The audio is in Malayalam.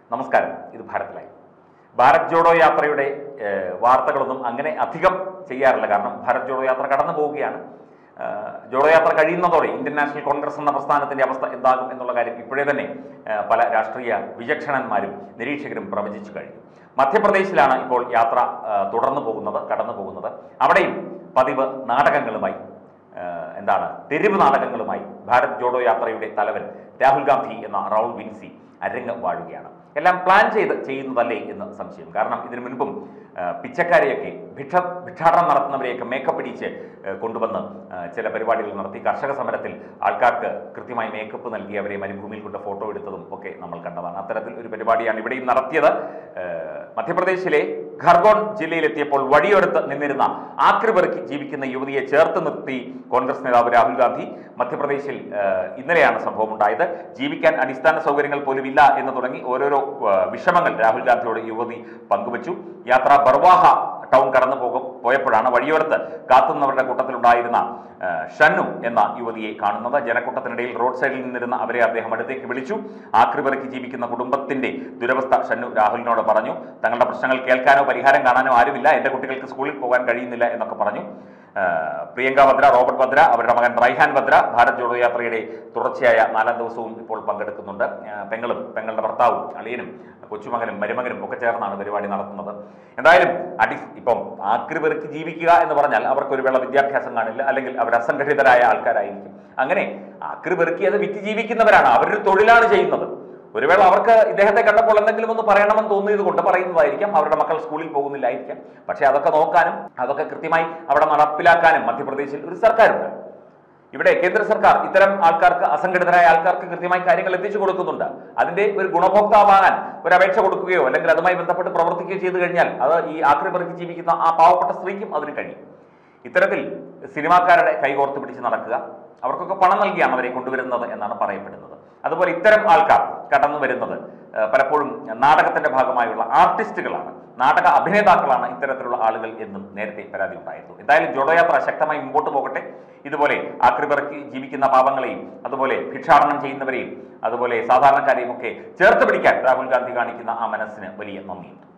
നമസ്കാരം ഇത് ഭാരത് ലൈവ് ഭാരത് ജോഡോ യാത്രയുടെ ഏഹ്, വാർത്തകളൊന്നും അങ്ങനെ അധികം ചെയ്യാറില്ല കാരണം ഭാരത് ജോഡോ യാത്ര കടന്നു പോവുകയാണ് ഏഹ്, ജോഡോ യാത്ര കഴിയുന്നതോടെ ഇന്ത്യൻ നാഷണൽ കോൺഗ്രസ് എന്ന പ്രസ്ഥാനത്തിന്റെ അവസ്ഥ എന്താകും എന്നുള്ള കാര്യം ഇപ്പോഴേ തന്നെ ഏഹ്, പല രാഷ്ട്രീയ വിചക്ഷണന്മാരും നിരീക്ഷകരും പ്രവചിച്ചു കഴിഞ്ഞു മധ്യപ്രദേശിലാണ് ഇപ്പോൾ യാത്ര ഏഹ്, തുടർന്നു പോകുന്നത് കടന്നു പോകുന്നത് അവിടെയും പതിവ് നാടകങ്ങളുമായി ഏഹ് എന്താണ് തെരുവ് നാടകങ്ങളുമായി ഭാരത് ജോഡോ യാത്രയുടെ തലവൻ രാഹുൽ ഗാന്ധി എന്ന റൗൾ വിൻസി അരങ്ങ് വാഴുകയാണ് എല്ലാം പ്ലാൻ ചെയ്ത് ചെയ്യുന്നതല്ലേ എന്ന് സംശയം കാരണം ഇതിനു മുൻപും ഏഹ് പിച്ചക്കാരെയൊക്കെ ഭിക്ഷ ഭിക്ഷാടനം നടത്തുന്നവരെയൊക്കെ മേക്കപ്പ് ഇടിച്ച് ഏഹ് കൊണ്ടുവന്ന് ഏഹ് ചില പരിപാടികൾ നടത്തി കർഷക സമരത്തിൽ ആൾക്കാർക്ക് കൃത്യമായി മേക്കപ്പ് നൽകി അവരെ മരുഭൂമിയിൽ കൊണ്ട് ഫോട്ടോ എടുത്തതും ഒക്കെ നമ്മൾ കണ്ടതാണ് അത്തരത്തിൽ ഒരു പരിപാടിയാണ് ഇവിടെയും നടത്തിയത് ഏഹ് മധ്യപ്രദേശിലെ ഖർഗോൺ ജില്ലയിലെത്തിയപ്പോൾ വഴിയോരത്ത് നിന്നിരുന്ന ആക്രിപെറുക്കി ജീവിക്കുന്ന യുവതിയെ ചേർത്ത് നിർത്തി കോൺഗ്രസ് നേതാവ് രാഹുൽ ഗാന്ധി മധ്യപ്രദേശിൽ ഏഹ്, ഇന്നലെയാണ് സംഭവം ഉണ്ടായത് ജീവിക്കാൻ അടിസ്ഥാന സൗകര്യങ്ങൾ പോലും ഇല്ല എന്ന് തുടങ്ങി ഓരോരോ ഏഹ്, വിഷമങ്ങൾ രാഹുൽ ഗാന്ധിയോട് യുവതി പങ്കുവച്ചു യാത്ര ബർവാഹ ടൗൺ കടന്നു പോകും പോയപ്പോഴാണ് വഴിയോരത്ത് കാത്തുന്നവരുടെ കൂട്ടത്തിലുണ്ടായിരുന്ന ഏഹ്, ഷന്നു എന്ന യുവതിയെ കാണുന്നത് ജനക്കൂട്ടത്തിനിടയിൽ റോഡ് സൈഡിൽ നിന്നിരുന്ന അവരെ അദ്ദേഹം അടുത്തേക്ക് വിളിച്ചു ആക്രിപെറുക്കി ജീവിക്കുന്ന കുടുംബത്തിന്റെ ദുരവസ്ഥ ഷന്നു രാഹുലിനോട് പറഞ്ഞു തങ്ങളുടെ പ്രശ്നങ്ങൾ കേൾക്കാനോ പരിഹാരം കാണാനോ ആരുമില്ല എന്റെ കുട്ടികൾക്ക് സ്കൂളിൽ പോകാൻ കഴിയുന്നില്ല എന്നൊക്കെ പറഞ്ഞു ഏഹ്, പ്രിയങ്ക ഭദ്ര റോബർട്ട് ഭദ്ര അവരുടെ മകൻ റൈഹാൻ ഭദ്ര ഭാരത് ജോഡോ യാത്രയുടെ തുടർച്ചയായ നാലാം ദിവസവും ഇപ്പോൾ പങ്കെടുക്കുന്നുണ്ട് ഏഹ്, പെങ്ങളും പെങ്ങളുടെ ഭർത്താവും അളിയനും കൊച്ചുമകനും മരുമകനും ഒക്കെ ചേർന്നാണ് പരിപാടി നടത്തുന്നത് എന്തായാലും അടി ഇപ്പം ആക്രിപെറുക്കി ജീവിക്കുക എന്ന് പറഞ്ഞാൽ അവർക്ക് ഒരു വേള വിദ്യാഭ്യാസം കാണില്ല അല്ലെങ്കിൽ അവർ അസംഘടിതരായ ആൾക്കാരായിരിക്കും അങ്ങനെ ആക്രിപെറുക്കി അത് വിറ്റ് ജീവിക്കുന്നവരാണ് അവരൊരു തൊഴിലാണ് ചെയ്യുന്നത് ഒരു വേള അവർക്ക് ഇദ്ദേഹത്തെ കണ്ടപ്പോൾ എന്തെങ്കിലും ഒന്ന് പറയണമെന്ന് തോന്നിയത് കൊണ്ട് പറയുന്നതായിരിക്കാം അവരുടെ മക്കൾ സ്കൂളിൽ പോകുന്നില്ലായിരിക്കാം പക്ഷേ അതൊക്കെ നോക്കാനും അതൊക്കെ കൃത്യമായി അവിടെ നടപ്പിലാക്കാനും മധ്യപ്രദേശിൽ ഒരു സർക്കാരുണ്ട് ഇവിടെ കേന്ദ്ര സർക്കാർ ഇത്തരം ആൾക്കാർക്ക് അസംഘടിതരായ ആൾക്കാർക്ക് കൃത്യമായി കാര്യങ്ങൾ എത്തിച്ചു കൊടുക്കുന്നുണ്ട് അതിന്റെ ഒരു ഗുണഭോക്താവാകാൻ ഒരു അപേക്ഷ കൊടുക്കുകയോ അല്ലെങ്കിൽ അതുമായി ബന്ധപ്പെട്ട് പ്രവർത്തിക്കുകയോ ചെയ്തു കഴിഞ്ഞാൽ അത് ഈ ആക്രി പെറുക്കി ജീവിക്കുന്ന ആ പാവപ്പെട്ട സ്ത്രീക്കും അതിന് കഴിയും ഇത്തരത്തിൽ സിനിമാക്കാരുടെ കൈകോർത്ത് പിടിച്ച് നടക്കുക അവർക്കൊക്കെ പണം നൽകിയാണ് അവരെ കൊണ്ടുവരുന്നത് എന്നാണ് പറയപ്പെടുന്നത് അതുപോലെ ഇത്തരം ആൾക്കാർ കടന്നു വരുന്നത് ഏഹ്, പലപ്പോഴും നാടകത്തിന്റെ ഭാഗമായുള്ള ആർട്ടിസ്റ്റുകളാണ് നാടക അഭിനേതാക്കളാണ് ഇത്തരത്തിലുള്ള ആളുകൾ എന്നും നേരത്തെ പരാതി ഉണ്ടായിരുന്നു എന്തായാലും ജോഡോയാത്ര ശക്തമായി മുമ്പോട്ട് പോകട്ടെ ഇതുപോലെ ആക്രിപിറക്കി ജീവിക്കുന്ന പാവങ്ങളെയും അതുപോലെ ഭിക്ഷാടനം ചെയ്യുന്നവരെയും അതുപോലെ സാധാരണക്കാരെയും ഒക്കെ ചേർത്ത് പിടിക്കാൻ രാഹുൽ ഗാന്ധി കാണിക്കുന്ന ആ മനസ്സിന് വലിയ നന്ദിയുണ്ട്